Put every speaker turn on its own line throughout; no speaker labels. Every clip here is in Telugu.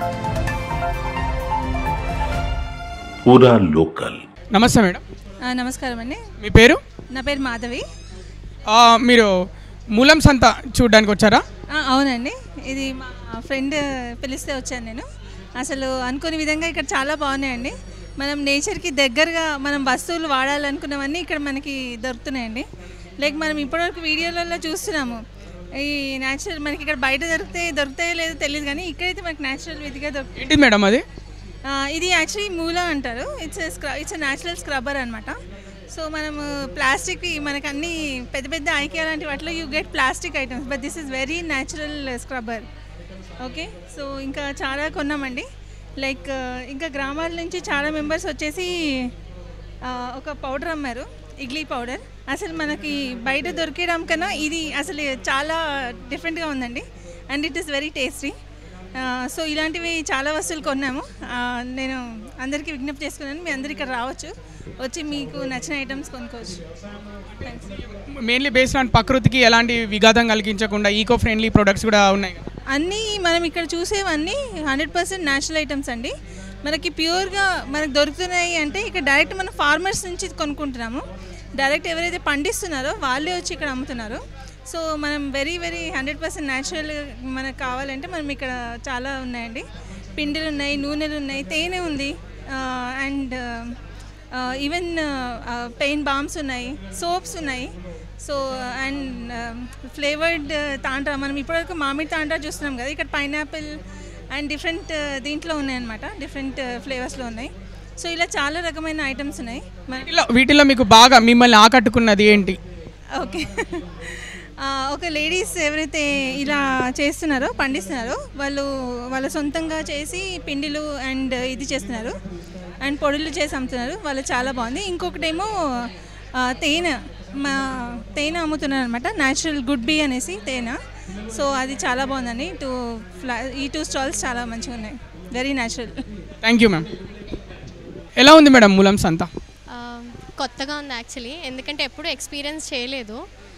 పూరా లోకల్
నమస్తే మేడం
ఆ, నమస్కారం అండి
మీ పేరు
నా పేరు మాధవి
ఆ, మీరు మూలం సంత చూడడానికి వచ్చారా
ఆ, అవునండి ఇది మా ఫ్రెండ్ పిలిస్తే వచ్చాను నేను అసలు అనుకునే విధంగా ఇక్కడ చాలా బాగున్నాయండి మనం నేచర్కి దగ్గరగా మనం వస్తువులు వాడాలనుకున్నవన్నీ ఇక్కడ మనకి దొరుకుతున్నాయండి లైక్ మనం ఇప్పటివరకు వీడియోలలో చూస్తున్నాము ఈ న్యాచురల్ మనకి ఇక్కడ బయట దొరికితే దొరుకుతాయో లేదో తెలియదు కానీ ఇక్కడైతే మనకి న్యాచురల్ విధిగా దొరుకుతాయి
ఏంటి మేడం అది
ఆ, ఇది యాక్చువల్లీ మూల అంటారు ఇట్స్ స్క్ర ఇట్స్ న్యాచురల్ స్క్రబ్బర్ అనమాట సో మనము ప్లాస్టిక్ మనకు అన్ని పెద్ద పెద్ద ఐకియా లాంటి వాటిలో you get plastic items but this is very natural scrubber okay so ఇంకా చాలా కొన్నామండి లైక్ ఇంకా గ్రామాల నుంచి చాలా మెంబర్స్ వచ్చేసి ఆ, ఒక పౌడర్ అమ్మారు ఇడ్లీ పౌడర్ అసలు మనకి బయట దొరికేయడం కన్నా ఇది అసలు చాలా డిఫరెంట్గా ఉందండి and it is very tasty so ఇలాంటివి చాలా వస్తువులు కొన్నాము ఆ, నేను అందరికీ విజ్ఞప్తి చేసుకున్నాను మీ అందరు ఇక్కడ రావచ్చు వచ్చి మీకు నచ్చిన ఐటమ్స్ కొనుక్కోవచ్చు థ్యాంక్స్
మెయిన్లీ బేస్డ్ ఆన్ ప్రకృతికి ఎలాంటి విఘాతం కలిగించకుండా ఈకో ఫ్రెండ్లీ ప్రొడక్ట్స్ కూడా ఉన్నాయి కదా
అన్నీ మనం ఇక్కడ చూసేవన్నీ హండ్రెడ్ పర్సెంట్ న్యాచురల్ ఐటమ్స్ అండి మనకి ప్యూర్గా మనకు దొరుకుతున్నాయి అంటే ఇక్కడ డైరెక్ట్ మనం ఫార్మర్స్ నుంచి కొనుక్కుంటున్నాము డైరెక్ట్ ఎవరైతే పండిస్తున్నారో వాళ్ళే వచ్చి ఇక్కడ అమ్ముతున్నారు సో మనం very very hundred percent natural మనకు కావాలంటే మనం ఇక్కడ చాలా ఉన్నాయండి పిండిలు ఉన్నాయి నూనెలు ఉన్నాయి తేనె ఉంది అండ్ ఈవెన్ పెయిన్ బామ్స్ ఉన్నాయి సోప్స్ ఉన్నాయి సో అండ్ ఫ్లేవర్డ్ తాండ్రా మనం ఇప్పటివరకు మామిడి తాండ్రా చూస్తున్నాం కదా ఇక్కడ పైనాపిల్ అండ్ డిఫరెంట్ దీంట్లో ఉన్నాయన్నమాట డిఫరెంట్ ఫ్లేవర్స్లో ఉన్నాయి సో ఇలా చాలా రకమైన ఐటమ్స్ ఉన్నాయి మన
వీటిలో వీటిలో మీకు బాగా మిమ్మల్ని ఆకట్టుకున్నది ఏంటి
ఓకే ఆ, ఒక లేడీస్ ఎవరైతే ఇలా చేస్తున్నారో పండిస్తున్నారో వాళ్ళు వాళ్ళ సొంతంగా చేసి పిండిలు అండ్ ఇది చేస్తున్నారు అండ్ పొడులు చేసి అమ్ముతున్నారు వాళ్ళు చాలా బాగుంది ఇంకొకటేమో ఆ, తేనె మా తేనె అమ్ముతున్నారు అనమాట న్యాచురల్ గుడ్ బీ అనేసి తేనె సో అది చాలా బాగుందండి టూ ఫ్లా ఈ టూ స్టాల్స్ చాలా మంచిగా ఉన్నాయి very natural
thank you ma'am ఎలా ఉంది మేడం మూలం సంత
ఆ, కొత్తగా ఉంది యాక్చువల్లీ ఎందుకంటే ఎప్పుడు ఎక్స్పీరియన్స్ చేయలేదు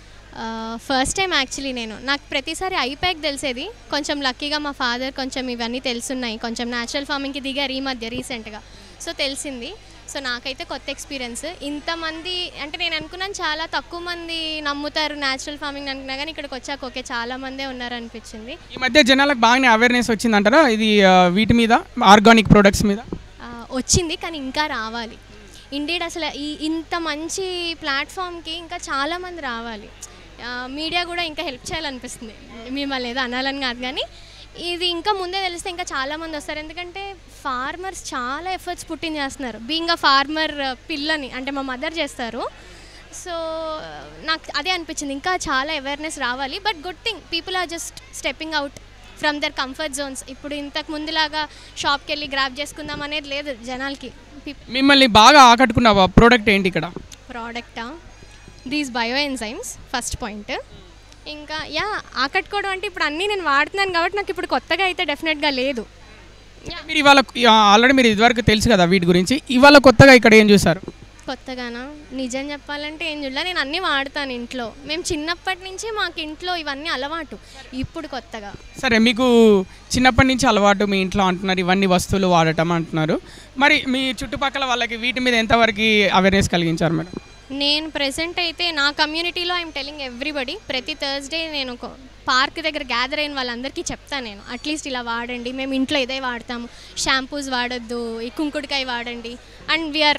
ఫస్ట్ టైం యాక్చువల్లీ నేను నాకు ప్రతిసారి ఐప్యాక్ తెలిసేది కొంచెం లక్కీగా మా ఫాదర్ కొంచెం ఇవన్నీ తెలుసున్నాయి కొంచెం న్యాచురల్ ఫార్మింగ్కి దిగారు ఈ మధ్య రీసెంట్గా సో తెలిసింది సో నాకైతే కొత్త ఎక్స్పీరియన్స్ ఇంతమంది అంటే నేను అనుకున్నాను చాలా తక్కువ మంది నమ్ముతారు న్యాచురల్ ఫార్మింగ్ అనుకున్నా కానీ ఇక్కడికి వచ్చాక ఓకే చాలా మందే ఉన్నారు అనిపించింది
ఈ మధ్య జనాలకు బాగానే అవేర్నెస్ వచ్చిందంటారా ఇది ఆ, వీటి మీద ఆర్గానిక్ ప్రొడక్ట్స్ మీద
ఆ, వచ్చింది కానీ ఇంకా రావాలి ఇండీడ్ అసలు ఈ ఇంత మంచి ప్లాట్ఫామ్కి ఇంకా చాలామంది రావాలి ఆ, మీడియా కూడా ఇంకా హెల్ప్ చేయాలనిపిస్తుంది మిమ్మల్ని ఏదో అనాలని కాదు కానీ ఇది ఇంకా ముందే తెలిస్తే ఇంకా చాలామంది వస్తారు ఎందుకంటే ఫార్మర్స్ చాలా ఎఫర్ట్స్ పుట్టిన్ చేస్తున్నారు బీయింగ్ అ ఫార్మర్ పిల్లని అంటే మా మదర్ చేస్తారు సో నాకు అదే అనిపించింది ఇంకా చాలా అవేర్నెస్ రావాలి but good thing people are just stepping out from their comfort zones ఇప్పుడు ఇంతకు ముందులాగా షాప్కి వెళ్ళి గ్రాప్ చేసుకుందాం అనేది లేదు జనాలకి
మిమ్మల్ని బాగా ఆకట్టుకున్న ప్రోడక్ట్ ఏంటి ఇక్కడ
ప్రోడక్టా these bio enzymes first point ఇంకా యా ఆకట్టుకోవడం అంటే ఇప్పుడు అన్నీ నేను వాడుతున్నాను కాబట్టి నాకు ఇప్పుడు కొత్తగా అయితే డెఫినెట్గా లేదు
మీరు ఇవాళ ఆల్రెడీ మీరు ఇదివరకు తెలుసు కదా వీటి గురించి ఇవాళ కొత్తగా ఇక్కడ ఏం చూసారు
కొత్తగానా నిజం చెప్పాలంటే ఏం చూడలే నేను అన్నీ వాడతాను ఇంట్లో మేము చిన్నప్పటి నుంచి మాకు ఇంట్లో ఇవన్నీ అలవాటు ఇప్పుడు కొత్తగా
సరే మీకు చిన్నప్పటి నుంచి అలవాటు మీ ఇంట్లో అంటున్నారు ఇవన్నీ వస్తువులు వాడటం అంటున్నారు మరి మీ చుట్టుపక్కల వాళ్ళకి వీటి మీద ఎంతవరకు అవేర్నెస్ కలిగించారు మేడం
నేను ప్రెసెంట్ అయితే నా కమ్యూనిటీలో ఐఎమ్ టెలింగ్ ఎవ్రీబడి ప్రతి థర్స్డే నేను ఒక పార్క్ దగ్గర గ్యాదర్ అయిన వాళ్ళందరికీ చెప్తాను నేను అట్లీస్ట్ ఇలా వాడండి మేము ఇంట్లో ఇదే వాడతాము షాంపూస్ వాడొద్దు ఈ కుంకుడుకాయ వాడండి అండ్ వీఆర్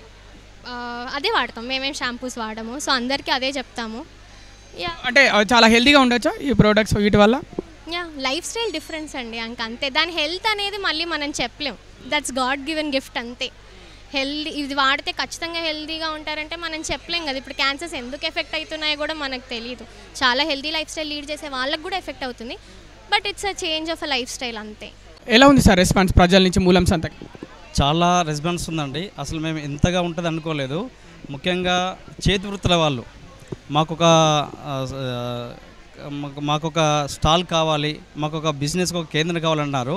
అదే వాడతాం మేమేం షాంపూస్ వాడము సో అందరికీ అదే చెప్తాము యా
అంటే అవి చాలా హెల్తీగా ఉండొచ్చా ఈ ప్రోడక్ట్స్ వీటి వల్ల
యా లైఫ్ స్టైల్ డిఫరెన్స్ అండి ఇంక అంతే దాని హెల్త్ అనేది మళ్ళీ మనం చెప్పలేం దట్స్ గాడ్ గివెన్ గిఫ్ట్ అంతే హెల్దీ ఇది వాడితే ఖచ్చితంగా హెల్దీగా ఉంటారంటే మనం చెప్పలేం కదా ఇప్పుడు క్యాన్సర్స్ ఎందుకు ఎఫెక్ట్ అవుతున్నాయో కూడా మనకు తెలియదు చాలా హెల్దీ లైఫ్ స్టైల్ లీడ్ చేసే వాళ్ళకి కూడా ఎఫెక్ట్ అవుతుంది but it's a change of a lifestyle అంతే
ఎలా ఉంది సార్ రెస్పాన్స్ ప్రజల నుంచి మూలం సంతకి
చాలా రెస్పాన్స్ ఉందండి అసలు మేము ఇంతగా ఉంటుంది అనుకోలేదు ముఖ్యంగా చేతి వృత్తుల వాళ్ళు మాకొక ఆ, ఆ, మాకు- మాకొక స్టాల్ కావాలి మాకు ఒక బిజినెస్కి ఒక కేంద్రం కావాలన్నారు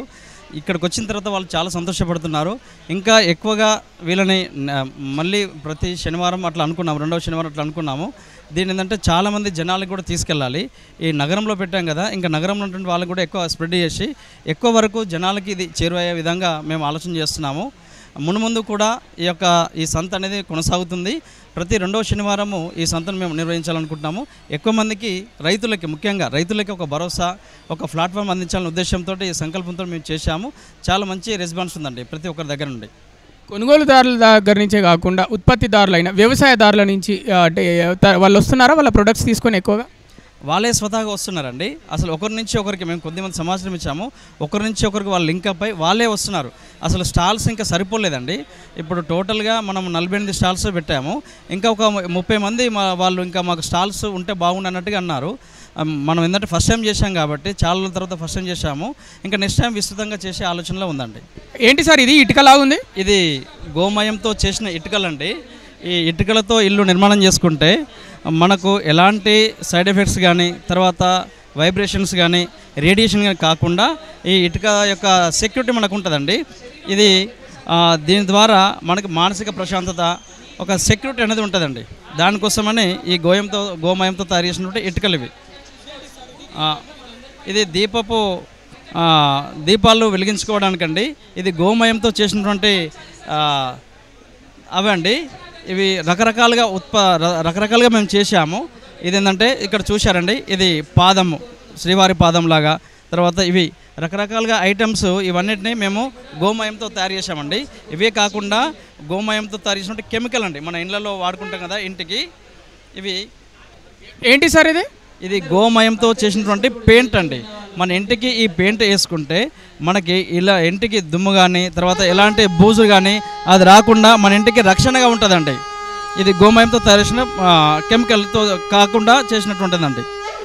ఇక్కడికి వచ్చిన తర్వాత వాళ్ళు చాలా సంతోషపడుతున్నారు ఇంకా ఎక్కువగా వీళ్ళని న- మళ్ళీ ప్రతి శనివారం అట్లా అనుకున్నాము రెండవ శనివారం అట్లా అనుకున్నాము దీని ఏంటంటే చాలామంది జనాలకు కూడా తీసుకెళ్ళాలి ఈ నగరంలో పెట్టాం కదా ఇంకా నగరంలో ఉన్నటువంటి వాళ్ళకి కూడా ఎక్కువ స్ప్రెడ్ చేసి ఎక్కువ వరకు జనాలకి ఇది చేరువయ్యే విధంగా మేము ఆలోచన చేస్తున్నాము మునుముందు కూడా ఈ యొక్క ఈ సంత అనేది కొనసాగుతుంది ప్రతి రెండవ శనివారము ఈ సంతను మేము నిర్వహించాలనుకుంటున్నాము ఎక్కువ మందికి రైతులకి ముఖ్యంగా రైతులకి ఒక భరోసా ఒక ప్లాట్ఫామ్ అందించాలనే ఉద్దేశంతో ఈ సంకల్పంతో మేము చేశాము చాలా మంచి రెస్పాన్స్ ఉందండి ప్రతి ఒక్కరి దగ్గర నుండి
కొనుగోలుదారుల దగ్గర నుంచే కాకుండా ఉత్పత్తిదారులైన వ్యవసాయదారుల నుంచి ఆ, అంటే త- వాళ్ళు వస్తున్నారా వాళ్ళ ప్రొడక్ట్స్ తీసుకొని ఎక్కువగా
వాళ్ళే స్వతహాగా వస్తున్నారండి అసలు ఒకరి నుంచి ఒకరికి మేము కొద్దిమంది సమాచారం ఇచ్చాము ఒకరి నుంచి ఒకరికి వాళ్ళు లింక్ అప్ అయి వాళ్ళే వస్తున్నారు అసలు స్టాల్స్ ఇంకా సరిపోలేదండి ఇప్పుడు టోటల్గా మనం నలభై ఎనిమిది స్టాల్స్ పెట్టాము ఇంకా ఒక ముప్పై మంది మా వాళ్ళు ఇంకా మాకు స్టాల్స్ ఉంటే బాగుండు అన్నట్టుగా అన్నారు అమ్, మనం ఏంటంటే ఫస్ట్ టైం చేశాం కాబట్టి చాలా రోజుల తర్వాత ఫస్ట్ టైం చేశాము ఇంకా నెక్స్ట్ టైం విస్తృతంగా చేసే ఆలోచనలో ఉందండి
ఏంటి సార్ ఇది ఇటుకలా ఉంది
ఇది గోమయంతో చేసిన ఇటుకలండి ఈ ఇటుకలతో ఇల్లు నిర్మాణం చేసుకుంటే మనకు ఎలాంటి సైడ్ ఎఫెక్ట్స్ కానీ తర్వాత వైబ్రేషన్స్ కానీ రేడియేషన్ కానీ కాకుండా ఈ ఇటుక యొక్క సెక్యూరిటీ మనకు ఉంటుందండి ఇది ఆ, దీని ద్వారా మనకు మానసిక ప్రశాంతత ఒక సెక్యూరిటీ అనేది ఉంటుందండి దానికోసమని ఈ గోయంతో గోమయంతో తయారు చేసినటువంటి ఇటుకలు ఇవి ఆ, ఇది దీపపు ఆ, దీపాలు వెలిగించుకోవడానికండి ఇది గోమయంతో చేసినటువంటి ఆ, అవండి ఇవి రకరకాలుగా ఉత్ప ర- రకరకాలుగా మేము చేశాము ఇది ఏంటంటే ఇక్కడ చూశారండి ఇది పాదము శ్రీవారి పాదం లాగా తర్వాత ఇవి రకరకాలుగా ఐటమ్స్ ఇవన్నిటిని మేము గోమయంతో తయారు చేశామండి ఇవే కాకుండా గోమయంతో తయారు చేసినటువంటి కెమికల్ అండి మన ఇళ్ళలో వాడుకుంటాం కదా ఇంటికి ఇవి
ఏంటి సార్ ఇది
ఇది గోమయంతో చేసినటువంటి పెయింట్ అండి మన ఇంటికి ఈ పెయింట్ వేసుకుంటే మనకి ఇలా ఇంటికి దుమ్ము కానీ తర్వాత ఎలాంటి బూజు కానీ అది రాకుండా మన ఇంటికి రక్షణగా ఉంటుందండి ఇది గోమయంతో తయారు చేసిన ఆ, కెమికల్తో కాకుండా చేసినటువంటిదండి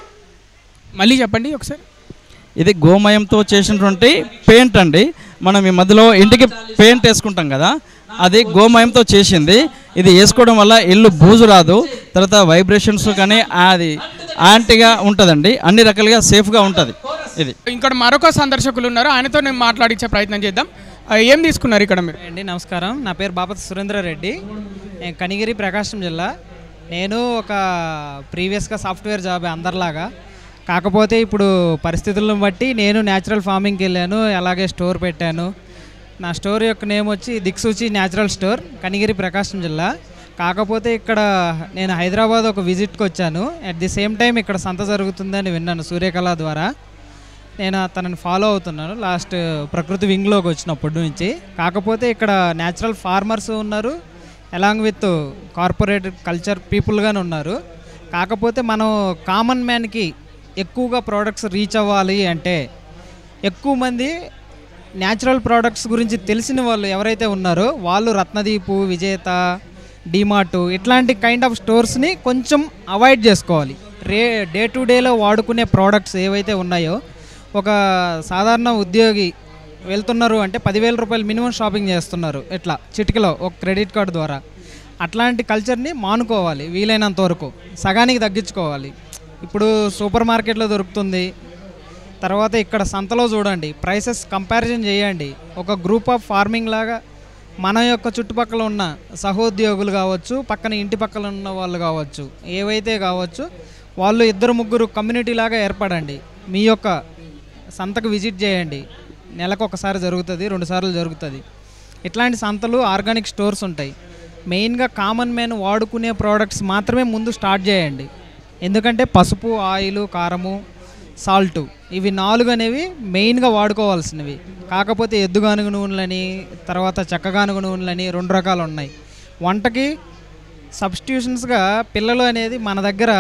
మళ్ళీ చెప్పండి ఒకసారి
ఇది గోమయంతో చేసినటువంటి పెయింట్ అండి మనం ఈ మధ్యలో ఇంటికి పెయింట్ వేసుకుంటాం కదా అది గోమయంతో చేసింది ఇది వేసుకోవడం వల్ల ఇల్లు బూజు రాదు తర్వాత వైబ్రేషన్స్ కానీ అది యాంటీగా ఉంటుందండి అన్ని రకాలుగా సేఫ్గా ఉంటుంది ఇది
ఇక్కడ మరొక సందర్శకులు ఉన్నారు ఆయనతో నేను మాట్లాడించే ప్రయత్నం చేద్దాం ఆ, ఏం తీసుకున్నారు ఇక్కడ మీరు
అండి నమస్కారం నా పేరు బాపతి సురేంద్రారెడ్డి నేను కనిగిరి ప్రకాశం జిల్లా నేను ఒక ప్రీవియస్గా సాఫ్ట్వేర్ జాబ్ అందరిలాగా కాకపోతే ఇప్పుడు పరిస్థితులను బట్టి నేను న్యాచురల్ ఫార్మింగ్కి వెళ్ళాను అలాగే స్టోర్ పెట్టాను నా స్టోర్ యొక్క నేమ్ వచ్చి దిక్సూచి న్యాచురల్ స్టోర్ కనిగిరి ప్రకాశం జిల్లా కాకపోతే ఇక్కడ నేను హైదరాబాద్ ఒక విజిట్కి వచ్చాను అట్ ది సేమ్ టైం ఇక్కడ సంత జరుగుతుందని విన్నాను సూర్యకళ ద్వారా నేను తనని ఫాలో అవుతున్నాను లాస్ట్ ప్రకృతి వింగ్లోకి వచ్చినప్పటి నుంచి కాకపోతే ఇక్కడ న్యాచురల్ ఫార్మర్స్ ఉన్నారు అలాంగ్ విత్ కార్పొరేట్ కల్చర్ పీపుల్గానే ఉన్నారు కాకపోతే మనం కామన్ మ్యాన్కి ఎక్కువగా ప్రోడక్ట్స్ రీచ్ అవ్వాలి అంటే ఎక్కువ మంది న్యాచురల్ ప్రోడక్ట్స్ గురించి తెలిసిన వాళ్ళు ఎవరైతే ఉన్నారో వాళ్ళు రత్నదీపు విజేత డిమార్ట్ ఇట్లాంటి కైండ్ ఆఫ్ స్టోర్స్ని కొంచెం అవాయిడ్ చేసుకోవాలి రే డే టు డేలో వాడుకునే ప్రోడక్ట్స్ ఏవైతే ఉన్నాయో ఒక సాధారణ ఉద్యోగి వెళ్తున్నారు అంటే పదివేల రూపాయలు మినిమం షాపింగ్ చేస్తున్నారు ఎట్లా చిటికలో ఒక క్రెడిట్ కార్డు ద్వారా అట్లాంటి కల్చర్ని మానుకోవాలి వీలైనంత వరకు సగానికి తగ్గించుకోవాలి ఇప్పుడు సూపర్ మార్కెట్లో దొరుకుతుంది తర్వాత ఇక్కడ సంతలో చూడండి ప్రైసెస్ కంపారిజన్ చేయండి ఒక గ్రూప్ ఆఫ్ ఫార్మింగ్ లాగా మన యొక్క చుట్టుపక్కల ఉన్న సహోద్యోగులు కావచ్చు పక్కన ఇంటి పక్కల ఉన్న వాళ్ళు కావచ్చు ఏవైతే కావచ్చు వాళ్ళు ఇద్దరు ముగ్గురు కమ్యూనిటీ లాగా ఏర్పడండి మీ యొక్క సంతకు విజిట్ చేయండి నెలకు ఒకసారి జరుగుతుంది రెండు సార్లు జరుగుతుంది ఇట్లాంటి సంతలు ఆర్గానిక్ స్టోర్స్ ఉంటాయి మెయిన్గా కామన్ మ్యాన్ వాడుకునే ప్రోడక్ట్స్ మాత్రమే ముందు స్టార్ట్ చేయండి ఎందుకంటే పసుపు ఆయిల్ కారము సాల్ట్ ఇవి నాలుగు అనేవి మెయిన్గా వాడుకోవాల్సినవి కాకపోతే ఎద్దుగానుగ నూనెలని తర్వాత చెక్కగానుగ నూనెలని రెండు రకాలు ఉన్నాయి వంటకి సబ్స్టిట్యూషన్స్గా పిల్లలు అనేది మన దగ్గర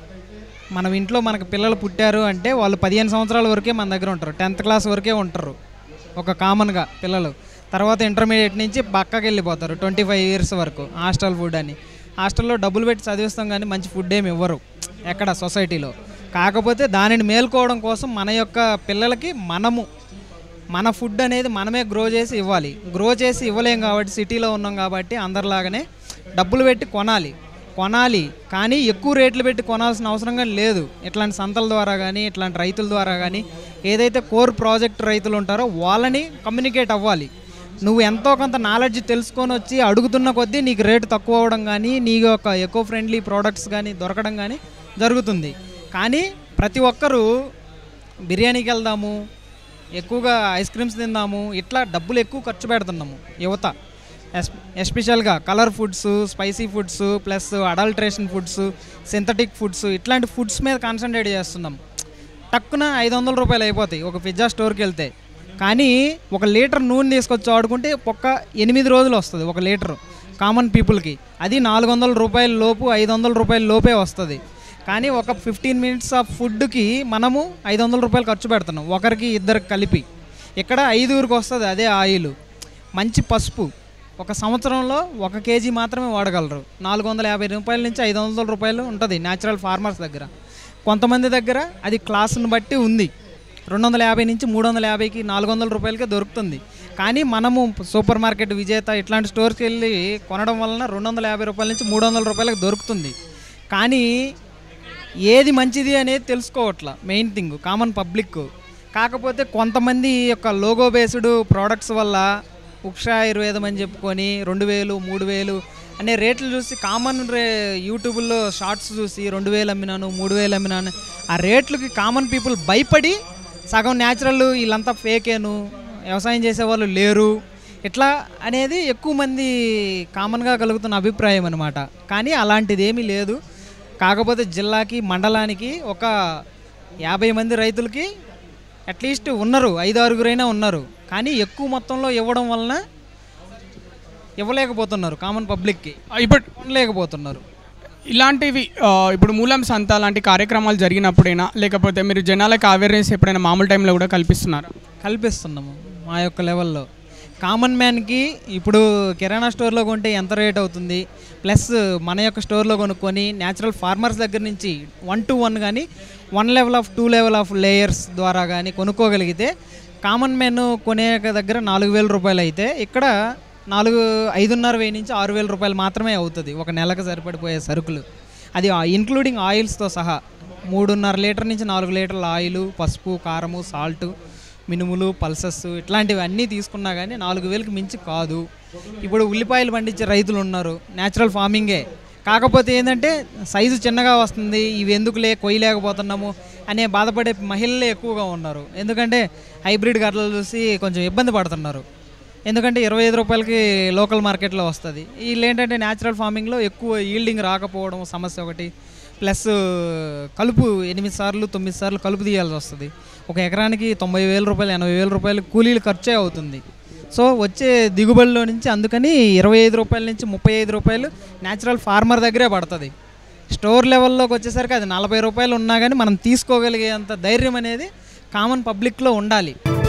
మనం ఇంట్లో మనకు పిల్లలు పుట్టారు అంటే వాళ్ళు పదిహేను సంవత్సరాల వరకే మన దగ్గర ఉంటారు టెన్త్ క్లాస్ వరకే ఉంటారు ఒక కామన్గా పిల్లలు తర్వాత ఇంటర్మీడియట్ నుంచి పక్కకి వెళ్ళిపోతారు ట్వంటీ ఫైవ్ ఇయర్స్ వరకు హాస్టల్ ఫుడ్ అని హాస్టల్లో డబ్బులు పెట్టి చదివిస్తాం కానీ మంచి ఫుడ్ ఏమి ఇవ్వరు ఎక్కడ సొసైటీలో కాకపోతే దానిని మేల్కోవడం కోసం మన యొక్క పిల్లలకి మనము మన ఫుడ్ అనేది మనమే గ్రో చేసి ఇవ్వాలి గ్రో చేసి ఇవ్వలేం కాబట్టి సిటీలో ఉన్నాం కాబట్టి అందరిలాగానే డబ్బులు పెట్టి కొనాలి కొనాలి కానీ ఎక్కువ రేట్లు పెట్టి కొనాల్సిన అవసరం కానీ లేదు ఇట్లాంటి సంతల ద్వారా కానీ ఇట్లాంటి రైతుల ద్వారా కానీ ఏదైతే కోర్ ప్రాజెక్ట్ రైతులు ఉంటారో వాళ్ళని కమ్యూనికేట్ అవ్వాలి నువ్వు ఎంతో కొంత నాలెడ్జ్ తెలుసుకొని వచ్చి అడుగుతున్న కొద్దీ నీకు రేటు తక్కువ అవ్వడం కానీ నీ యొక్క ఎకో ఫ్రెండ్లీ ప్రోడక్ట్స్ కానీ దొరకడం కానీ జరుగుతుంది కానీ ప్రతి ఒక్కరూ బిర్యానీకి వెళ్దాము ఎక్కువగా ఐస్ క్రీమ్స్ తిందాము ఇట్లా డబ్బులు ఎక్కువ ఖర్చు పెడుతున్నాము యువత ఎస్ ఎస్పెషల్గా colour foods spicy foods plus adulteration foods synthetic foods ఇట్లాంటి ఫుడ్స్ మీద కాన్సన్ట్రేట్ చేస్తున్నాం టక్కున ఐదు వందల రూపాయలు అయిపోతాయి ఒక పిజ్జా స్టోర్కి వెళ్తే కానీ ఒక లీటర్ నూనె తీసుకొచ్చి వాడుకుంటే ఒక్క ఎనిమిది రోజులు వస్తుంది ఒక లీటర్ కామన్ పీపుల్కి అది నాలుగు వందల రూపాయల లోపు ఐదు వందల రూపాయల లోపే వస్తుంది కానీ ఒక ఫిఫ్టీన్ మినిట్స్ ఆఫ్ ఫుడ్కి మనము ఐదు వందల రూపాయలు ఖర్చు పెడుతున్నాం ఒకరికి ఇద్దరికి కలిపి ఇక్కడ ఐదుగురికి వస్తుంది అదే ఆయిల్ మంచి పసుపు ఒక సంవత్సరంలో ఒక కేజీ మాత్రమే వాడగలరు నాలుగు వందల యాభై రూపాయల నుంచి ఐదు వందల రూపాయలు ఉంటుంది న్యాచురల్ ఫార్మర్స్ దగ్గర కొంతమంది దగ్గర అది క్లాసును బట్టి ఉంది రెండు వందల యాభై నుంచి మూడు వందల యాభైకి నాలుగు వందల రూపాయలకే దొరుకుతుంది కానీ మనము సూపర్ మార్కెట్ విజేత ఇట్లాంటి స్టోర్స్కి వెళ్ళి కొనడం వలన రెండు వందల యాభై రూపాయల నుంచి మూడు వందల రూపాయలకు దొరుకుతుంది కానీ ఏది మంచిది అనేది తెలుసుకోవట్లా మెయిన్ థింగ్ కామన్ పబ్లిక్ కాకపోతే కొంతమంది ఈ యొక్క లోగో బేస్డ్ ప్రోడక్ట్స్ వల్ల ఉక్షా ఆయుర్వేదం అని చెప్పుకొని రెండు వేలు మూడు వేలు అనే రేట్లు చూసి కామన్ రే యూట్యూబ్లో షార్ట్స్ చూసి రెండు వేలు అమ్మినాను మూడు వేలు అమ్మినాను ఆ రేట్లకి కామన్ పీపుల్ భయపడి సగం న్యాచురల్ వీళ్ళంతా ఫేకేను వ్యవసాయం చేసేవాళ్ళు లేరు ఇట్లా అనేది ఎక్కువ మంది కామన్గా కలుగుతున్న అభిప్రాయం అనమాట కానీ అలాంటిది ఏమీ లేదు కాకపోతే జిల్లాకి మండలానికి ఒక యాభై మంది రైతులకి అట్లీస్ట్ ఉన్నారు ఐదు ఆరుగురైనా ఉన్నారు కానీ ఎక్కువ మొత్తంలో ఇవ్వడం వలన ఇవ్వలేకపోతున్నారు కామన్ పబ్లిక్కి
ఇప్పుడు
కొనలేకపోతున్నారు
ఇలాంటివి ఆ, ఇప్పుడు మూలం సంత లాంటి కార్యక్రమాలు జరిగినప్పుడైనా లేకపోతే మీరు జనాలకు అవేర్నెస్ ఎప్పుడైనా మామూలు టైంలో కూడా కల్పిస్తున్నారా
కల్పిస్తున్నాము మా యొక్క లెవెల్లో కామన్ మ్యాన్కి ఇప్పుడు కిరాణా స్టోర్లో కొంటే ఎంత రేట్ అవుతుంది ప్లస్ మన యొక్క స్టోర్లో కొనుక్కొని న్యాచురల్ ఫార్మర్స్ దగ్గర నుంచి వన్ టు వన్ కానీ one level of two level of layers ద్వారా కానీ కొనుక్కోగలిగితే కామన్ మ్యాన్ కొనే దగ్గర నాలుగు వేల రూపాయలు అయితే ఇక్కడ నాలుగు ఐదున్నర వెయ్యి నుంచి ఆరు వేల రూపాయలు మాత్రమే అవుతుంది ఒక నెలకు సరిపడిపోయే సరుకులు అది ఇంక్లూడింగ్ ఆయిల్స్తో సహా మూడున్నర లీటర్ నుంచి నాలుగు లీటర్ల ఆయిల్ పసుపు కారము సాల్ట్ మినుములు పల్సెస్ ఇట్లాంటివి అన్నీ తీసుకున్నా కానీ నాలుగు వేలకు మించి కాదు ఇప్పుడు ఉల్లిపాయలు పండించే రైతులు ఉన్నారు న్యాచురల్ ఫార్మింగే కాకపోతే ఏంటంటే సైజు చిన్నగా వస్తుంది ఇవి ఎందుకులే కొయ్యలేకపోతున్నాము అనే బాధపడే మహిళలే ఎక్కువగా ఉన్నారు ఎందుకంటే హైబ్రిడ్ గడ్డలు చూసి కొంచెం ఇబ్బంది పడుతున్నారు ఎందుకంటే ఇరవై ఐదు రూపాయలకి లోకల్ మార్కెట్లో వస్తుంది వీళ్ళు ఏంటంటే న్యాచురల్ ఫార్మింగ్లో ఎక్కువ ఈల్డింగ్ రాకపోవడం సమస్య ఒకటి ప్లస్ కలుపు ఎనిమిది సార్లు తొమ్మిది సార్లు కలుపు తీయాల్సి వస్తుంది ఒక ఎకరానికి తొంభై వేల రూపాయలు ఎనభై వేల రూపాయలు కూలీలు ఖర్చే అవుతుంది సో వచ్చే దిగుబడిలో నుంచి అందుకని ఇరవై ఐదు రూపాయల నుంచి ముప్పై ఐదు రూపాయలు న్యాచురల్ ఫార్మర్ దగ్గరే పడుతుంది స్టోర్ లెవెల్లోకి వచ్చేసరికి అది నలభై రూపాయలు ఉన్నా కానీ మనం తీసుకోగలిగేంత ధైర్యం అనేది కామన్ పబ్లిక్లో ఉండాలి